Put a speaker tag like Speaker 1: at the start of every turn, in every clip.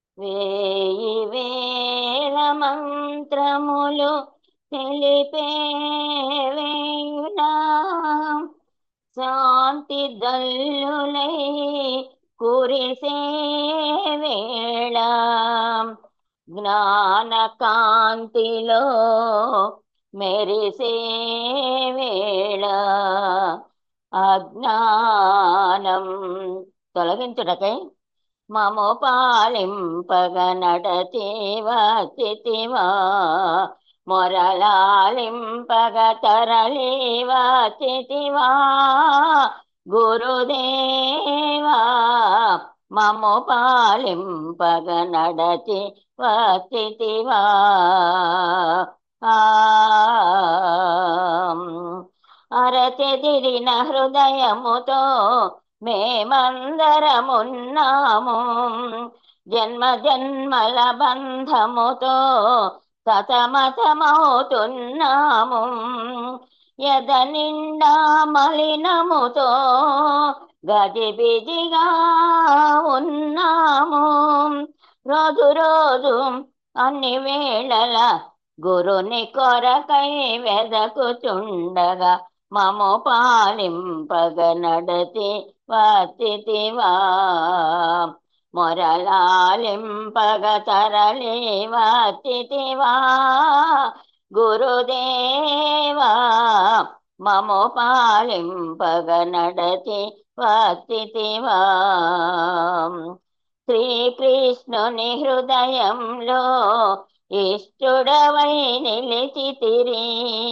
Speaker 1: వేయి వేల మంత్రములు తెలిపే వేళ శాంతి దల్లులై కురిసే వేళ జ్ఞాన కాంతిలో మెరిసే వేళ అజ్ఞానం తొలగించుటకై మము పాలింపగ నడతీవా చితివా మొరలాలింపగ తరళీవా చితివా గురుదేవా మము పాలింపగ నడచి వచ్చితివా ఆ అరచెదిరిన హృదయముతో మేమందరమున్నాము జన్మ జన్మల బంధముతో సతమతమవుతున్నాము ఎద నిండా మలినముతో గజిబిజిగా ఉన్నాము రోజు రోజు అన్ని వేళల గురుని కొరకై వెదకుచుండగా మము పాలింపగ నడతి వచ్చితివా మొరలాలింపగ తరలి వచ్చితివా గురుదేవా మము పాలింపగ నడతి వచ్చితివా శ్రీకృష్ణుని హృదయంలో ఇష్టుడవై నిలిచితిరి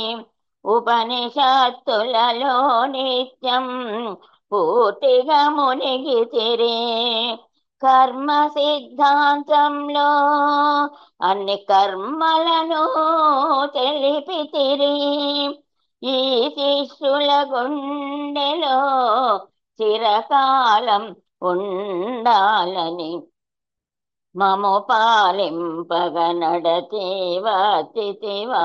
Speaker 1: ఉపనిషత్తులలో నిత్యం పూర్తిగా మునిగితిరి కర్మ సిద్ధాంతంలో అన్ని కర్మలను తెలిపితిరి ఈ శిష్యుల గుండెలో చిరకాలం ఉండాలని మము పాలింపగ నడతీవా చితివా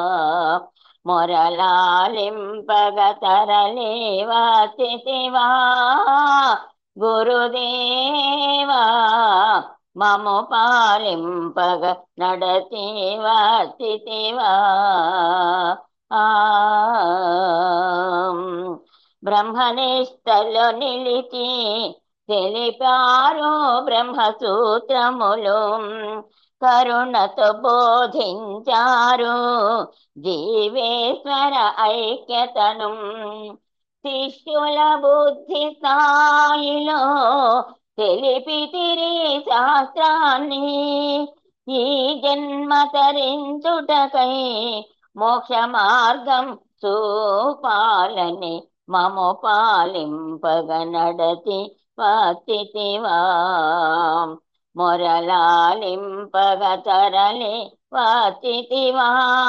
Speaker 1: మొరలాలింపగ తరలేవా చితివా గురుదేవా మము పాలింపగ నడతీవా చితివా ఆ బ్రహ్మనిష్టలో నిలిచి తెలిపారు బ్రహ్మసూత్రములు కరుణతో బోధించారు జీవేశ్వర ఐక్యతను శిష్యుల బుద్ధి స్థాయిలో తెలిపితిరి శాస్త్రాన్ని ఈ జన్మ తరించుటకై మోక్ష మార్గం చూపాలని మము పాలింపగ నడతి వచ్చితివా మొరలాలింపగ తరలి వచ్చితివా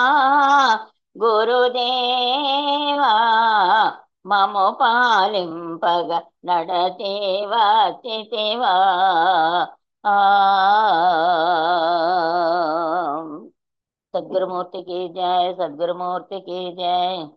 Speaker 1: గురుదేవా మము పాలింపగ నడతి వచ్చితివా ఆ సద్గురుమూర్తికి జయ సద్గురుమూర్తికి జయ